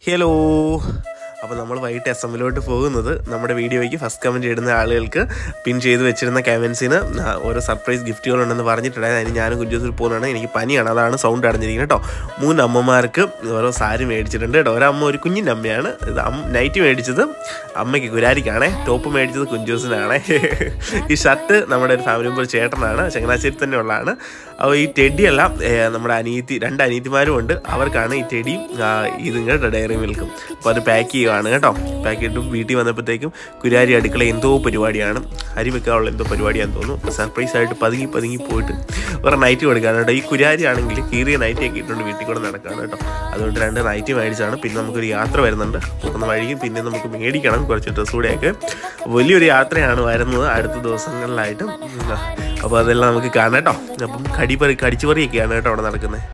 hello അപ്പോൾ നമ്മൾ വൈകിട്ട് എസ് എമ്മിലോട്ട് പോകുന്നത് നമ്മുടെ വീഡിയോയ്ക്ക് ഫസ്റ്റ് കമൻറ്റ് ഇടുന്ന ആളുകൾക്ക് പിൻ ചെയ്ത് വെച്ചിരുന്ന കമൻസിന് ഓരോ സർപ്രൈസ് ഗിഫ്റ്റുകളുണ്ടെന്ന് പറഞ്ഞിട്ടുണ്ടായിരുന്നു അതിന് ഞാനും കുഞ്ചൂസിൽ പോകുന്നതാണ് എനിക്ക് പനിയാണ് അതാണ് സൗണ്ട് അടഞ്ഞിരിക്കുന്നത് കേട്ടോ മൂന്ന് അമ്മമാർക്ക് ഓരോ സാരി മേടിച്ചിട്ടുണ്ട് കേട്ടോ ഒരമ്മ ഒരു കുഞ്ഞിൻ്റെ അമ്മയാണ് ഇത് അമ്മ നൈറ്റ് മേടിച്ചത് അമ്മയ്ക്ക് കുരാരിക്കാണേ ടോപ്പ് മേടിച്ചത് കുഞ്ചൂസിനാണേ ഈ ഷർട്ട് നമ്മുടെ ഒരു ഫാമിലി മെമ്പർ ചേട്ടനാണ് ചങ്ങനാശ്ശേരി തന്നെ ഉള്ളതാണ് അപ്പോൾ ഈ ടെഡിയെല്ലാം ഏഹ്, നമ്മുടെ അനിയത്തി രണ്ട് അനിയത്തിമാരും ഉണ്ട് അവർക്കാണ് ഈ ടെഡിയും ആ, ഇതും കേട്ടോ ഡയറി മിൽക്കും അപ്പോൾ അത് പാക്ക് ചെയ്യുവാണ് കേട്ടോ പാക്ക് ചെയ്തിട്ട് വീട്ടിൽ വന്നപ്പോഴത്തേക്കും കുരാരി അടുക്കള എന്തോ പരിപാടിയാണ് അരി വെക്കാനുള്ള എന്തോ പരിപാടിയാന്ന് തോന്നുന്നു സർപ്രൈസ് ആയിട്ട് പതുങ്ങി പതുങ്ങി പോയിട്ട് വേറെ നൈറ്റ് കൊടുക്കാണ് കേട്ടോ ഈ കുരാരി ആണെങ്കിൽ കീറിയ നൈറ്റ് ഒക്കെ ഇട്ടുകൊണ്ട് വീട്ടിൽ കൂടെ നടക്കാണ് കേട്ടോ അതുകൊണ്ട് രണ്ട് നൈറ്റ് മേടിച്ചാണ് പിന്നെ നമുക്കൊരു യാത്ര വരുന്നുണ്ട് പോകുന്ന വഴിയും പിന്നെ നമുക്ക് മേടിക്കണം കുറച്ച് ഡ്രസ്സ് കൂടെയൊക്കെ വലിയൊരു യാത്രയാണ് വരുന്നത് അടുത്ത ദിവസങ്ങളിലായിട്ട് അപ്പോൾ അതെല്ലാം നമുക്ക് കാണാം കേട്ടോ അപ്പം കടിപറി കടിച്ചുപറിയൊക്കെയാണ് കേട്ടോ അവിടെ നടക്കുന്നത്